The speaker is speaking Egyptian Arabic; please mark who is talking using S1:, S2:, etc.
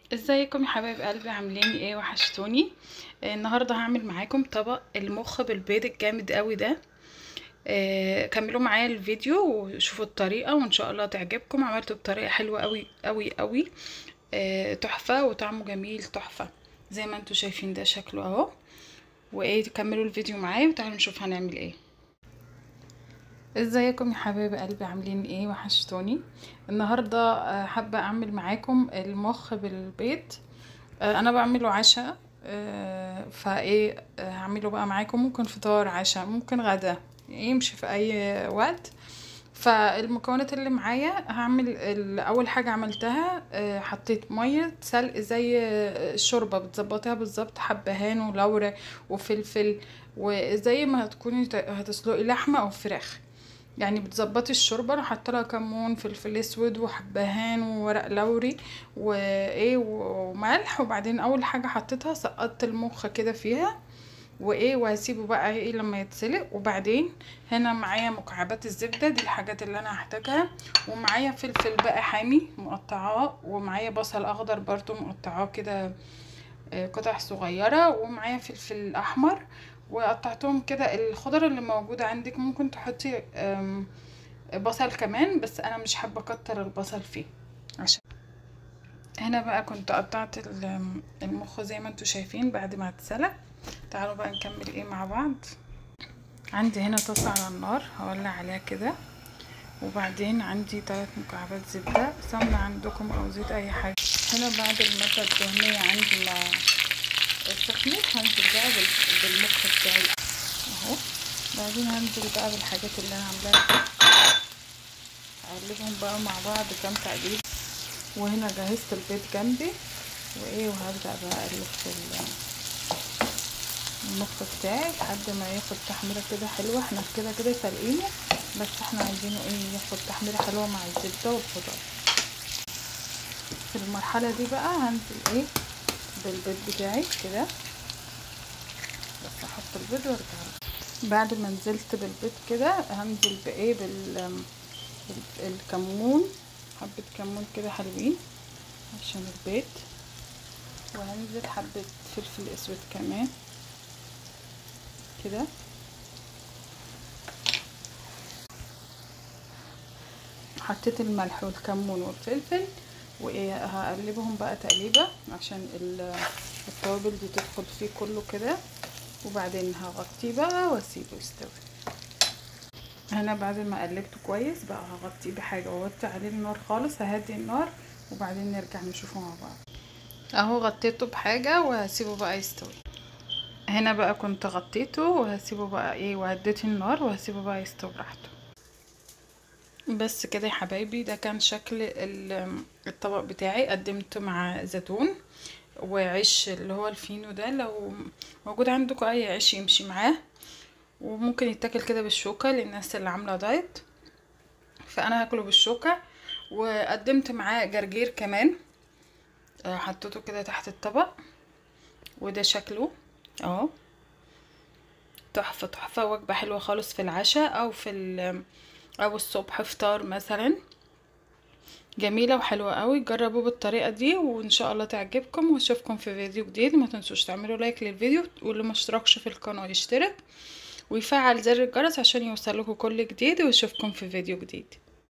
S1: ازيكم يا حبايب قلبي عاملين ايه وحشتوني آه، النهارده هعمل معاكم طبق المخ بالبيض الجامد قوي ده آه، كملوا معايا الفيديو وشوفوا الطريقه وان شاء الله تعجبكم عملته بطريقه حلوه قوي قوي قوي آه، تحفه وطعمه جميل تحفه زي ما انتوا شايفين ده شكله اهو وايه تكملوا الفيديو معايا وتعالوا نشوف هنعمل ايه ازيكم يا حبايب قلبي عاملين ايه وحشتوني النهارده آه، حابه اعمل معاكم المخ بالبيض آه، انا بعمله عشاء آه، فايه آه، هعمله بقى معاكم ممكن فطار عشاء ممكن غدا يمشي في اي وقت فالمكونات اللي معايا هعمل ال- اول حاجه عملتها آه، حطيت ميه سلق زي آه، الشوربه بتظبطيها بالظبط حبهان ولورا وفلفل وزي ما هتكوني ت- هتسلقي لحمه او فراخ يعني بتظبطي الشوربه انا حاطه لها كمون فلفل اسود وحبهان وورق لوري وايه وملح وبعدين اول حاجه حطيتها سقطت المخ كده فيها وايه وهسيبه بقى ايه لما يتسلق وبعدين هنا معايا مكعبات الزبده دي الحاجات اللي انا هحتاجها ومعايا فلفل بقى حامي مقطعاه ومعايا بصل اخضر برضو مقطعاه كده آه، قطع صغيره ومعايا فلفل احمر وقطعتهم كده الخضر اللي موجوده عندك ممكن تحطي آم، بصل كمان بس انا مش حابه اكتر البصل فيه عشان هنا بقى كنت قطعت ال- المخ زي ما انتوا شايفين بعد ما اتسلق تعالوا بقى نكمل ايه مع بعض عندي هنا طاسه على النار هولع عليها كده وبعدين عندي ثلاث مكعبات زبده سمنه عندكم او زيت اي حاجه هنا بعد المادة الدهنية عندي ما سخنت هنزل بقى بال- بالمخ بتاعي اهو بعدين هنزل بقى بالحاجات اللي انا عاملاها اقلبهم بقى مع بعض كام تقليب وهنا جهزت البيض جنبي وايه وهبدأ بقى اقلب في ال- المخ بتاعي لحد ما ياخد تحميره كده حلوه احنا كده كده سالقينه بس احنا عايزينه ايه ياخد تحميره حلوه مع الزبده والخضار في المرحله دي بقى هنزل ايه بالبيض بتاعي كده بس احط البيض وارجع له. بعد ما نزلت بالبيض كده هنزل بايه بال بال- الكمون حبه كمون كده حلوين عشان البيض وهنزل حبه فلفل اسود كمان كده حطيت الملح والكمون والفلفل وهقلبهم بقى تقليبه عشان ال- التوابل دي تدخل فيه كله كده وبعدين هغطيه بقى واسيبه يستوي هنا بعد ما قلبته كويس بقى هغطيه بحاجه واوطي عليه النار خالص ههدي النار وبعدين نرجع نشوفه مع بعض اهو غطيته بحاجه وهسيبه بقى يستوي هنا بقى كنت غطيته وهسيبه بقى ايه وهديت النار وهسيبه بقى يستوي براحته بس كده يا حبايبي ده كان شكل ال- الطبق بتاعي قدمته مع زيتون وعيش اللي هو الفينو ده لو موجود عندكم اي عيش يمشي معاه وممكن يتاكل كده بالشوكة للناس اللي عاملة دايت فانا هاكله بالشوكة وقدمت معاه جرجير كمان آه، حطيته كده تحت الطبق وده شكله اهو تحفة تحفة وجبة حلوة خالص في العشاء او في ال- او الصبح فطار مثلا جميلة وحلوة قوي جربوا بالطريقة دي وان شاء الله تعجبكم واشوفكم في فيديو جديد ما تنسوش تعملوا لايك للفيديو واللي ما اشتركش في القناة يشترك ويفعل زر الجرس عشان يوصلكوا كل جديد واشوفكم في فيديو جديد